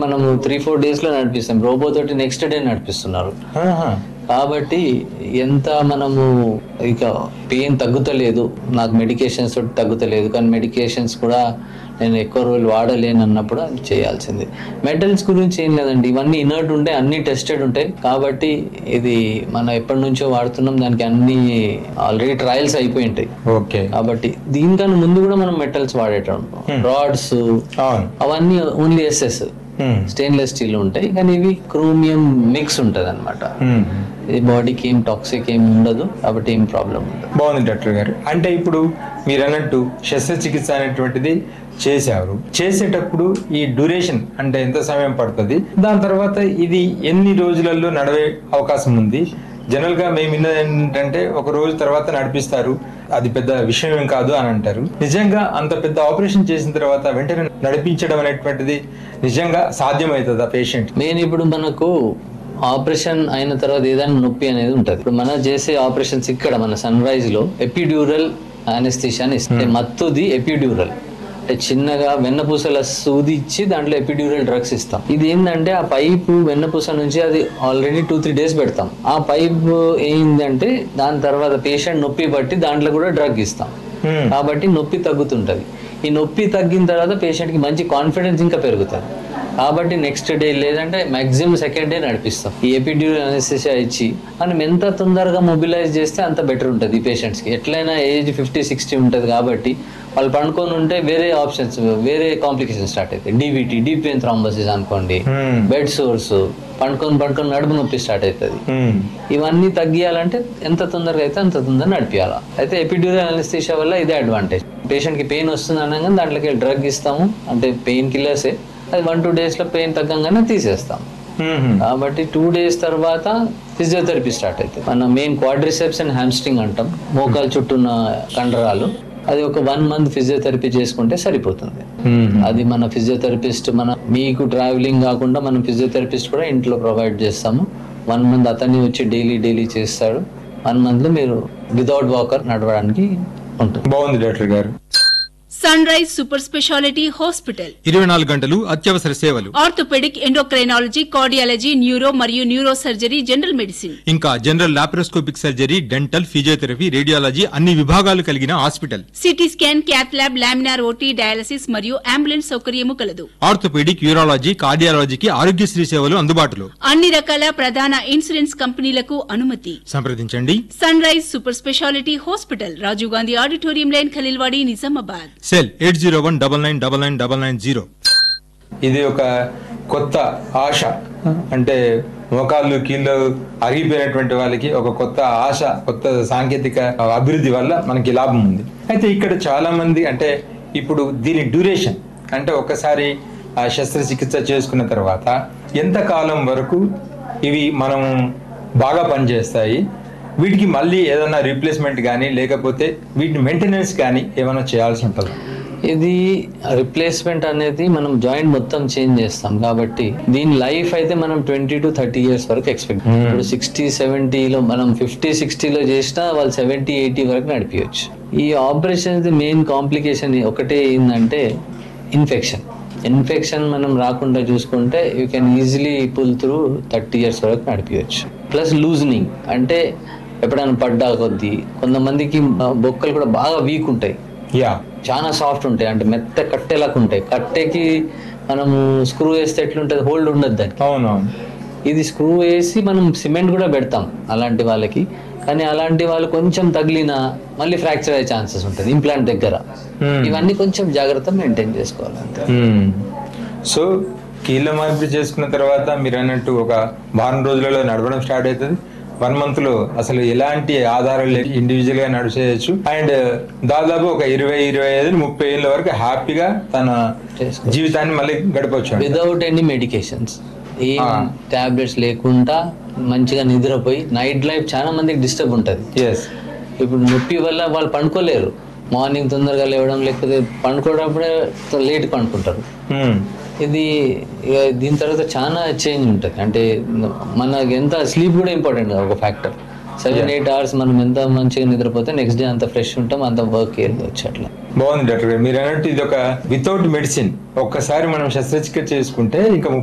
మనము three four days లో నడిపిస్తాం రోబో తోటి నెక్స్ట్ డే నడిపిస్తున్నారు ఆహా. కాబట్టి ఎంత మనము ఇక పెయిన్ తగ్గుతలేదు నాకు మెడికేషన్స్ తోటి తగ్గుతలేదు కానీ మెడికేషన్స్ కూడా నేను ఎక్కువ రోజులు వాడలేను అన్నప్పుడు అది చేయాల్సింది మెటల్స్ గురించి ఏం లేదండి ఇవన్నీ ఇనర్ట్ ఉంటాయి అన్ని టెస్టెడ్ ఉంటాయి కాబట్టి ఇది మనం ఎప్పటి నుంచో వాడుతున్నాం దానికి అన్ని ఆల్రెడీ ట్రయల్స్ అయిపోయి ఉంటాయి ఓకే కాబట్టి దీనికన్నా ముందు కూడా మనం మెటల్స్ వాడేటం రాడ్స్ అవును అవన్నీ only SS um. Stainless steel ఉంటాయి కానీ ఇవి క్రోమియం మిక్స్ ఉంటుంది అనమాట ఉమ్. ఇది బాడీకి ఏం టాక్సిక్ ఏం ఉండదు కాబట్టి ఏం ప్రాబ్లం ఉండదు బాగుంది డాక్టర్ గారు అంటే ఇప్పుడు మీరు అన్నట్టు శస్త్రచికిత్స అనేటువంటిది చేశారు చేసేటప్పుడు ఈ డ్యూరేషన్ అంటే ఎంత సమయం పడుతుంది దాని తర్వాత ఇది ఎన్ని రోజులలో నడవే అవకాశం ఉంది జనరల్ గా మేము విన్నది ఏంటంటే ఒక రోజు తర్వాత నడిపిస్తారు అది పెద్ద విషయం ఏం కాదు అని అంటారు నిజంగా అంత పెద్ద ఆపరేషన్ చేసిన తర్వాత వెంటనే నడిపించడం అనేటువంటిది నిజంగా సాధ్యమవుతుందా పేషెంట్ మెయిన్ ఇప్పుడు మనకు ఆపరేషన్ అయిన తర్వాత ఏదైనా నొప్పి అనేది ఉంటుంది ఇప్పుడు మనం చేసే ఆపరేషన్స్ ఇక్కడ మన సన్ రైజ్ లో ఎపిడ్యూరల్ అనెస్థిషియా అని ఇస్తే మత్తుది ఎపిడ్యూరల్ అంటే చిన్నగా వెన్నపూసల సూది ఇచ్చి దాంట్లో ఎపిడ్యూరల్ డ్రగ్స్ ఇస్తాం ఇది ఏంటంటే ఆ పైపు వెన్నపూస నుంచి అది ఆల్రెడీ టూ త్రీ డేస్ పెడతాం ఆ పైప్ ఏంటంటే దాని తర్వాత పేషెంట్ నొప్పి బట్టి దాంట్లో కూడా డ్రగ్ ఇస్తాం కాబట్టి నొప్పి తగ్గుతుంటది ఈ నొప్పి తగ్గిన తర్వాత patient కి మంచి కాన్ఫిడెన్స్ ఇంకా పెరుగుతుంది కాబట్టి నెక్స్ట్ డే లేదంటే మాక్సిమం సెకండ్ డే నడిపిస్తాం ఈ ఎపిడ్యూరల్ అనెస్థిషియా ఇచ్చి మనం ఎంత తొందరగా మొబిలైజ్ చేస్తే అంత బెటర్ ఉంటుంది ఈ పేషెంట్స్కి ఎట్లయినా ఏజ్ ఫిఫ్టీ సిక్స్టీ ఉంటుంది కాబట్టి వాళ్ళు పండుకొని ఉంటే వేరే ఆప్షన్స్ వేరే కాంప్లికేషన్ స్టార్ట్ అవుతాయి డివిటీ డీప్ థ్రాంబసిస్ అనుకోండి బెడ్ సోర్స్ పండుకొని పండుకొని నడుము నొప్పి స్టార్ట్ అవుతుంది ఇవన్నీ తగ్గియాలంటే ఎంత తొందరగా అయితే అంత తొందరగా నడిపించాలి అయితే ఎపిడ్యూరల్ అనెస్థీషియా వల్ల ఇదే అడ్వాంటేజ్ పేషెంట్ కి పెయిన్ వస్తుంది అనగా దాంట్లోకి డ్రగ్ ఇస్తాము అంటే పెయిన్ కిల్లర్సే అది వన్ టూ డేస్ లో పెయిన్ తగ్గంగానే తీసేస్తాం కాబట్టి టూ డేస్ తర్వాత ఫిజియోథెరపీ స్టార్ట్ అవుతుంది మన మెయిన్ క్వాడ్రిసెప్స్ అండ్ హ్యామ్స్ట్రింగ్ అంటాం మోకాలు చుట్టూన్న కండరాలు అది ఒక వన్ మంత్ ఫిజియోథెరపీ చేసుకుంటే సరిపోతుంది అది మన ఫిజియోథెరపిస్ట్ మన మీకు ట్రావెలింగ్ కాకుండా మనం ఫిజియోథెరపిస్ట్ కూడా ఇంట్లో ప్రొవైడ్ చేస్తాము వన్ మంత్ అతన్ని వచ్చి డైలీ డైలీ చేస్తాడు వన్ మంత్లో మీరు వితౌట్ వాకర్ నడవడానికి ఉంటుంది బాగుంది డాక్టర్ గారు Sunrise super speciality hospital ఇరవై నాలుగు గంటలు అత్యవసర సేవలు ఆర్థోపెడిక్ ఎండోక్రైనాలజీ కార్డియాలజీ న్యూరో మరియు న్యూరో సర్జరీ జనరల్ మెడిసిన్ ఇంకా general laparoscopic surgery dental physiotherapy radiology అన్ని విభాగాలు కలిగిన hospital CT scan cath lab laminar OT dialysis మరియు అంబులెన్స్ సౌకర్యము కలదు ఆర్థోపెడిక్ యూరాలజీ కార్డియాలజీకి ఆరోగ్యశ్రీ సేవలు అందుబాటులో అన్ని రకాల ప్రధాన ఇన్సూరెన్స్ కంపెనీలకు అనుమతి సంప్రదించండి Sunrise super speciality hospital Rajiv Gandhi auditorium line Khaleelwadi Nizamabad cell eight zero one double nine double nine double nine zero ఇది ఒక కొత్త ఆశ అంటే మోకాళ్ళు కీళ్ళు అరిగిపోయినటువంటి వాళ్ళకి ఒక కొత్త ఆశ కొత్త సాంకేతిక అభివృద్ధి వల్ల మనకి లాభం ఉంది అయితే ఇక్కడ చాలా మంది అంటే ఇప్పుడు దీని డ్యూరేషన్ అంటే ఒకసారి ఆ శస్త్రచికిత్స చేసుకున్న తర్వాత ఎంత కాలం వరకు ఇవి మనం బాగా పనిచేస్తాయి వీటికి మళ్ళీ ఏదైనా రీప్లేస్మెంట్ కానీ లేకపోతే వీటి మెయింటెనెన్స్ కానీ ఏమైనా చేయాల్సి ఉంటుంది ఇది రిప్లేస్మెంట్ అనేది మనం జాయింట్ మొత్తం చేంజ్ చేస్తాం కాబట్టి దీని లైఫ్ అయితే మనం ట్వంటీ టు థర్టీ ఇయర్స్ వరకు ఎక్స్పెక్ట్ ఇప్పుడు సిక్స్టీ సెవెంటీలో మనం ఫిఫ్టీ సిక్స్టీలో చేసినా వాళ్ళు సెవెంటీ ఎయిటీ వరకు నడిపించవచ్చు ఈ ఆపరేషన్ మెయిన్ కాంప్లికేషన్ ఒకటే ఏంటంటే ఇన్ఫెక్షన్ ఇన్ఫెక్షన్ మనం రాకుండా చూసుకుంటే you can easily pull through thirty years వరకు నడిపించవచ్చు ప్లస్ లూజనింగ్ అంటే ఎప్పుడైనా పడ్డా కొద్దీ కొంతమందికి ఆ, బొక్కలు కూడా బాగా వీక్ ఉంటాయి యా చాలా సాఫ్ట్ ఉంటాయి అంటే మెత్త కట్టేలాగా ఉంటాయి కట్టెకి మనము స్క్రూ వేస్తే ఎట్లుంటుంది హోల్డ్ ఉండదు దానికి అవునవును ఇది స్క్రూ వేసి మనం సిమెంట్ కూడా పెడతాం అలాంటి వాళ్ళకి కానీ అలాంటి వాళ్ళు కొంచెం తగిలినా మళ్ళీ ఫ్రాక్చర్ అయ్యే ఛాన్సెస్ ఉంటుంది ఇంప్లాంట్ దగ్గర ఇవన్నీ కొంచెం జాగ్రత్త మెయింటైన్ చేసుకోవాలి అంతే సో కీళ్ళ మార్పిడి చేసుకున్న తర్వాత మీరు అన్నట్టు ఒక వారం రోజులలో నడవడం స్టార్ట్ అవుతుంది వన్ మంత్ లో అసలు ఎలాంటి ఆధారాలు లేని ఇండివిజువల్ గా నడిచేయచ్చు అండ్ దాదాపు ఒక ఇరవై ఇరవై ఐదు ముప్పై ఏళ్ళ వరకు హ్యాపీగా తన చేసుకోవచ్చు. జీవితాన్ని మళ్ళీ గడపచ్చు వితౌట్ ఎనీ మెడికేషన్స్ ఏం Ah. టాబ్లెట్స్ లేకుండా మంచిగా నిద్రపోయి నైట్ లైఫ్ చాలా మందికి డిస్టర్బ్ ఉంటుంది ఎస్ ఇప్పుడు నొప్పి వల్ల వాళ్ళు పండుకోలేరు మార్నింగ్ తొందరగా లేవడం లేకపోతే పండుకోవడప్పుడే లేట్ పండుకుంటారు ఇది ఇక దీని తర్వాత చాలా చేంజ్ ఉంటుంది అంటే మనకి ఎంత స్లీప్ కూడా ఇంపార్టెంట్ కదా ఒక ఫ్యాక్టర్ సెవెన్ ఎయిట్ అవర్స్ మనం ఎంత మంచిగా నిద్రపోతే నెక్స్ట్ డే అంత ఫ్రెష్ ఉంటాం అంత వర్క్ వెళ్ళవచ్చు అట్లా బాగుంది డాక్టర్ గారు మీరు అన్నట్టు ఇది ఒక వితౌట్ మెడిసిన్ ఒక్కసారి మనం శస్త్రచికిత్స చేసుకుంటే ఇంకా